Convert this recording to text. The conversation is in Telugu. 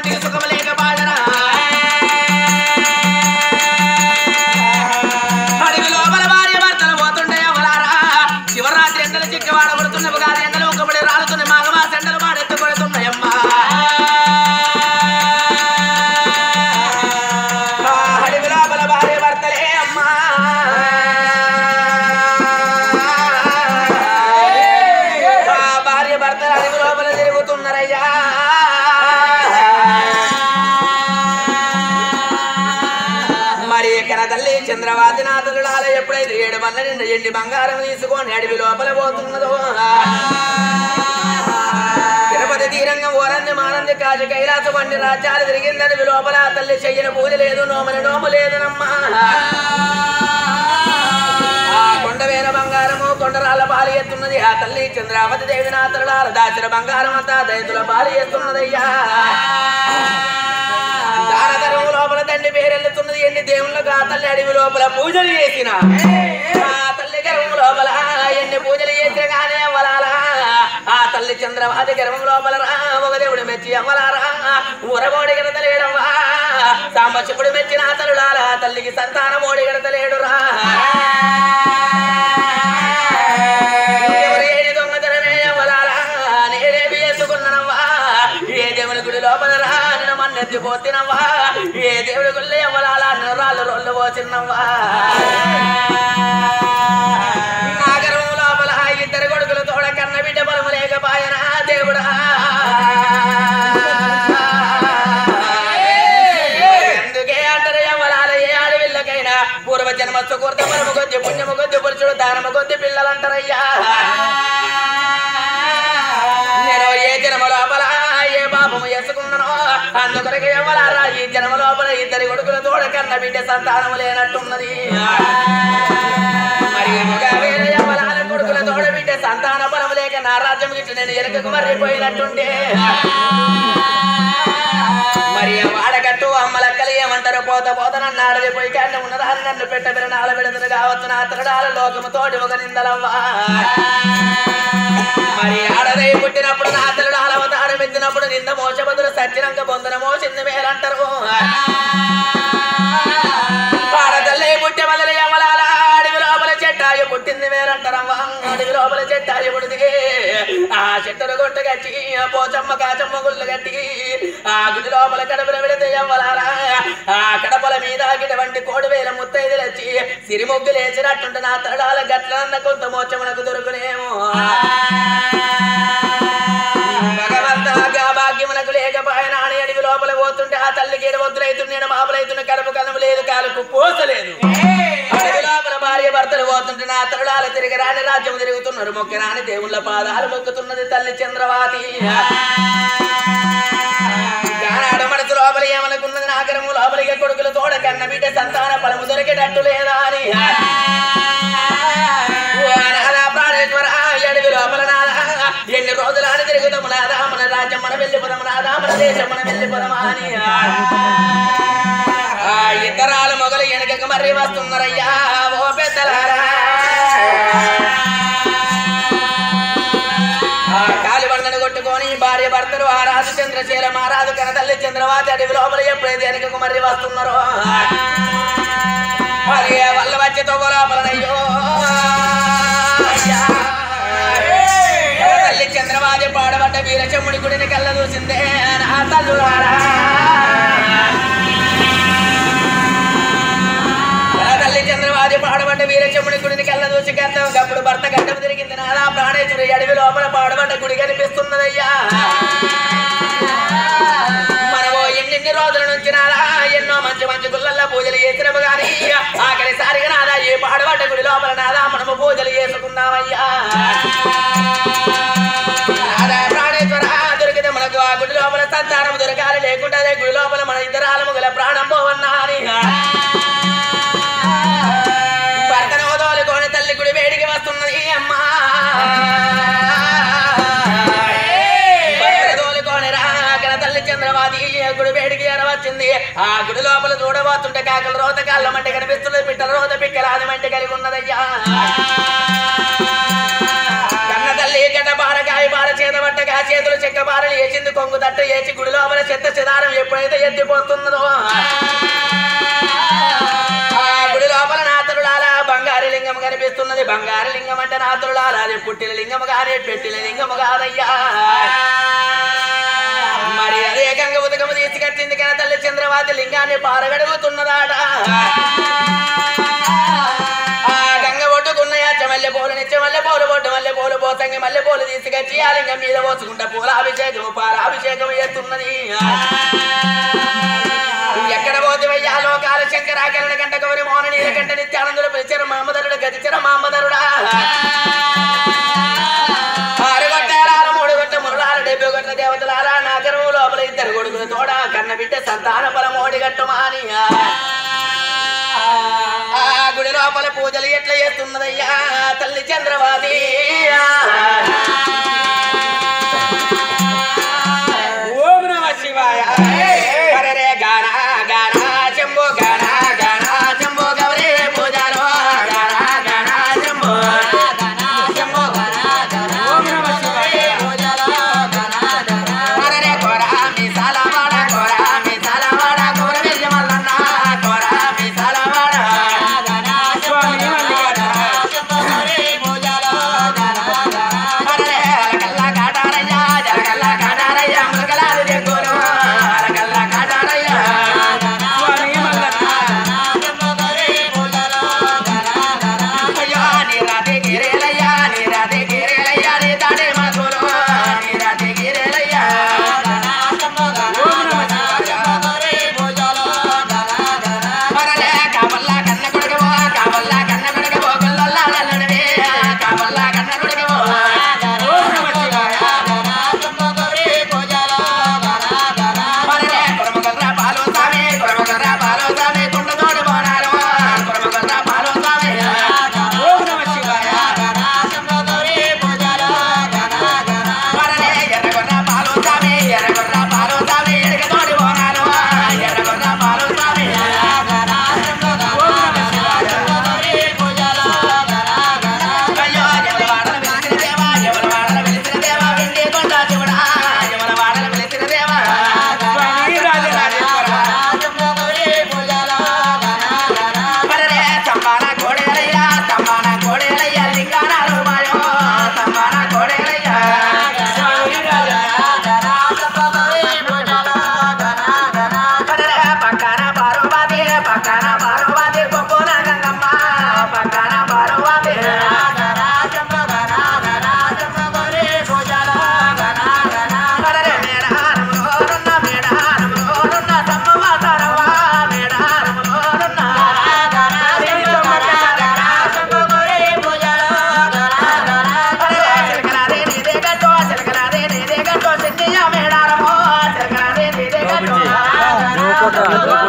ఒంటికి సుఖం లేక బాధరా అడవి లోపల భార్య భర్తలు పోతుండే ఎవరారా శివరాత్రి ఎండలు చిక్కి వాడబడుతున్న ఉగాది ఎండలు ఒకబడి రాలుతున్న మాఘమాస ఎండలు మాడెత్తు కొడుతున్నాయమ్మా ఆ అడవి లోపల భార్య భర్తలే అమ్మా ఆ భార్య భర్తలు అడవి లోపల తిరుగుతున్నారయ్యా మరి ఇక్కడ తల్లి చంద్రవాతి నాథులాల ఎప్పుడైతే ఏడు వల్ల నిండు ఎండి బంగారం తీసుకొని అడవి లోపల పోతున్నదో తిరుపతి తీరంగం ఓరంది మానంది కాజు కైలాస వంటి రాజ్యాలు తిరిగింది అడవి లోపల ఆ తల్లి చెయ్యని పూజ లేదు నోమని నోము లేదునమ్మా ఆ కొండ వేల బంగారము కొండరాల పాలు ఎత్తున్నది ఆ తల్లి చంద్రావతి దేవి నాథులాల దాచిన బంగారం అంతా దైతుల పాలు ఎత్తున్నదయ్యా దానధర్మం లోపల తండ్రి పేరెళ్తున్నది ఎన్ని దేవుళ్ళకు ఆ తల్లి అడవి లోపల పూజలు చేసిన ఆ తల్లి గర్భం లోపల ఎన్ని పూజలు చేసిన కానీ అవ్వలాలా ఆ తల్లి చంద్రవాది గర్భం లోపల రా ఒక దేవుడు మెచ్చి అవ్వలారా ఊరగోడి గడతలేడవ్వా సాంబశివుడు మెచ్చిన ఆ తల్లులారా తల్లికి సంతానం ఓడి గడతలేడు రా ఎవరు ఏడి దొంగతనమే అవ్వలారా నేనేమి చేసుకున్నానవ్వా ఏ దేవుని గుడి లోపల రా నేను మన్నెత్తి పోతినవ్వా ఏ దేవుడి గుళ్ళే అవ్వలాలా నేను రాళ్ళు రోళ్ళు పోసినవ్వా నా గర్వం లోపల ఇద్దరు కొడుకులు తోడ కన్న బిడ్డ బలము లేకపాయనా దేవుడా ఎందుకే అంటారు ఎవరాల ఏ ఆడవిల్లకైనా పూర్వ జన్మ సుకృత బలము కొద్ది పుణ్యము కొద్ది పురుషుడు దానము కొద్ది పిల్లలు అంటారయ్యా నేను ఏ జన్మ లోపల ఏ పాపము చేసుకున్నానో అందుకొరకు ఎవరారా ఈ జన్మ లోపల ఇద్దరి కొడుకుల తోడ కన్న బిడ్డ సంతానము లేనట్టున్నది మరి ఒక వేరే ఎవరాల కొడుకుల తోడ బిడ్డ సంతాన బలము లేక నా రాజ్యం ఇట్లా నేను ఎనకకు మర్రిపోయినట్టుంటే మరి ఆ వాడగట్టు అమ్మలక్కలు ఏమంటారు పోత పోత నన్ను ఆడది పోయి కంట ఉన్నదా అని నన్ను పెట్ట బిరనాల పెడుతును కావచ్చు నా తరడాల లోకము తోటి ఒక నిందలవ్వా మరి ఆడదై పుట్టినప్పుడు నా తరడాల అవతారం ఎత్తినప్పుడు నింద మోసబదులు సచ్చినంక బొందన మోసింది మేలంటారు ఆడతల్లే పుట్టి మొదలు యమలాల అడవి లోపల చెట్టాయి పుట్టింది వేరంటారమ్మా అడవి లోపల చెట్టాయి పుడితే ఆ చెట్టును కొట్టు కట్టి ఆ పోచమ్మ కాచమ్మ గుళ్ళు కట్టి ఆ గుడి లోపల కడపల పెడితే యవ్వలారా ఆ కడపల మీద గిటువంటి కోడి వేల ముత్తైదులు వచ్చి సిరిమొగ్గులు వేసినట్టుంటే నా తడాల గట్లన్న కొంత మోచమునకు దొరుకునేమో భగవంతా భాగ్యమునకు లేకపోయినా అని అడవి లోపల పోతుంటే ఆ తల్లికి ఎడవద్దులైతున్నాడు మాపులైతున్న కడుపు కన్నం లేదు కాలుకు పోసలేదు అడవి లోపల భార్య భర్తలు పోతుంటే నా తరుడాలు తిరిగి రాని రాజ్యం తిరుగుతున్నారు మొక్క రాని దేవుళ్ళ పాదాలు మొక్కుతున్నది తల్లి చంద్రవాతి గానాడు మనసు లోపల ఏమనుకున్నది నాగరము లోపలికి కొడుకుల తోడ కన్న బిడ్డ సంతాన ఫలము దొరికేటట్టు లేదా అని ఓ నాదా ప్రాణేశ్వర అడవి లోపల నాదా ఎన్ని రోజులు ఆడి తిరుగుతాము నాదా మన రాజ్యం మన వెళ్ళిపోదాము నాదా మన దేశం మన వెళ్ళిపోదామా అని ఆ ఇద్దరాల మొగలు వెనకకు మర్రి వస్తున్నారయ్యా ఓ పెద్దలారా ఆ కాలి బండను కొట్టుకొని భార్య భర్తలు ఆ రాజు చంద్రశీల మహారాజు కనతల్లి చంద్రవాతి అడవి లోపల ఎప్పుడైతే వెనకకు మర్రి వస్తున్నారో మరి వల్ల వచ్చి తొవ్వ లోపలనయ్యో అయ్యా. తల్లి చంద్రవాది పాడబడ్డ వీరచమ్ముడి గుడిని కళ్ళ చూసిందే నా తల్లులారా నా తల్లి చంద్రవాది పాడబడ్డ వీరచమ్ముడి గుడిని కళ్ళ చూసి గడ్డం అప్పుడు భర్త గడ్డం తిరిగింది నాదా ప్రాణేశ్వరి అడవి లోపల పాడబడ్డ గుడి కనిపిస్తున్నదయ్యా మనము ఎన్నెన్ని రోజుల నుంచి నాదా ఎన్నో మంచి మంచి గుళ్ళల్లో పూజలు చేసినము గాని ఆఖరిసారిగా నాదా ఏ పాడబడ్డ గుడి లోపల నాదా మనము పూజలు చేసుకుందామయ్యా నాదా ప్రాణేశ్వర దొరికితే మనకు ఆ గుడి లోపల సంతానం దొరకాలి లేకుండా అదే గుడి లోపల మన ఇద్దరాలము గల ప్రాణం పోవన్నా అని భర్తను వదలుకొని తల్లి గుడి వేడికి వస్తున్నది అమ్మా భర్తను తోలుకొని రా, అక్కడ తల్లి చంద్రవాది గుడి వేడికి ఎరవచ్చింది ఆ గుడి లోపల చూడబోతుంటే కాకలు రోత కాళ్ళ మంట కనిపిస్తున్నది పిట్టల రోత పిక్కల ఆది మంట కలిగి ఉన్నదయ్యా కన్న తల్లి తల్లి గడ్డ బారకాయ బార చేత పట్టగా చేతులు చెక్క బారలు వేసింది కొంగు తట్టు వేసి గుడి లోపల చెత్త చెదారం ఎప్పుడైతే ఎత్తిపోతున్నదో ఆ గుడి లోపల నాతరులాల బంగారు లింగం కనిపిస్తున్నది బంగారు లింగం అంటే నాతరులాల అది పుట్టిన లింగము కాదే పెట్టిన లింగము కాదయ్యా మరి అదే గంగ ఉదకము తీసుకొచ్చింది కానీ తల్లి చంద్రవాతి లింగాన్ని పారగడుగుతున్నదాట ఆ గంగ ఒడ్డుకున్నయా మల్లె పూలు నిత్య మల్లె పూలు బొడ్డు మల్లె పూలు పోసంగి మల్లె పూలు తీసుకొచ్చి ఆ లింగం మీద పోసుకుంటా పూల అభిషేకం పాల అభిషేకం ఎత్తున్నది ఎక్కడ పోతివయ్యా లోకాల శంకరాకరణ గంట గౌరి మోహన నీలకంఠ నిత్యానందుడు పిలిచార మామధరుడు గతిచర మామధరుడా ఆరు గొట్టాల మూడు గొట్ట మురళాల డెబ్బై గొట్ల దేవతలారా నాగరము లోపల ఇద్దరు కొడుకులు తోడ కన్న బిడ్డ సంతాన బలమోడి గట్టుమాని ఆ గుడి లోపల పూజలు ఎట్లా చేస్తున్నదయ్యా తల్లి చంద్రవాది ఓం నమ శివాయ కరరే గాన గాన చెంబు గాన గాన చెంబు గౌరీ పూజలో గాన గాన చెంబు చెంబు ఓం నమ శివాయ కరరే కోరా మిసాల వాడ కోరా మిసాల వాడ కోర వెయ్యి మల్లన్న కోరా మిసాల వాడ స్వామి మల్లికార్జున కరరే అలకల్లా కాటారయ్యా జలకల్లా కాటారయ్యా ములకలాలు దిక్కును అలకల్లా కాటారయ్యా స్వామి మల్లన్న అయ్యో నీ రాతి గిరేలయ్యా నీ రాతి గిరేలయ్యా నీ తాడే మాకులు నీ రాతి గిరేలయ్యా ఓం నమ శివాయ మరలే కావల్లా కన్న కొడుకవో కావల్లా కన్న కొడుకవో గుల్లల్లా నల్లుడివి కావల్లా కన్న కొడుకవో ఓం నమ శివాయ మరలే కురమగొర్ర పాలు సామి కురమగొర్ర పాలు సామి కుండతోడు బోనాలు కురమగొర్ర పాలు సామి ఓం నమ శివాయ మరలే ఎర్రగొర్ర పాలు సామి ఎర్రగొర్ర పాలు సామి ఎడగతోడు బోనాలు ఎర్రగొర్ర పాలు సామి ఓం నమ శివాయ అయ్యో ఎవరి వాడల వెలిసిన దేవా ఎవరి వాడల వెలిసిన దేవా వెండి కొండ శివుడా ఎవరి వాడల వెలిసిన దేవా స్వామి రాజరాజేశ్వర మరరే చంబాన కోడేలయ్యా చంబాన కోడేలయ్యా లింగానాలు మాయో చంబాన కోడేలయ్యా స్వామి రాజన్న మరరే పక్కన పార్వతి పక్కన పార్వతి గొప్పన గంగమ్మ పక్కన పార్వతి మరరే మేడారములోనున్న మేడారములోనున్న సమ్మమ్మ తరవా మేడారములోనున్న చిలకలాదే నీదే గట్టో చిలకలాదే నీదే గట్టో సిద్ధియ మేడారమో చిలకలాదే నీదే గట్టో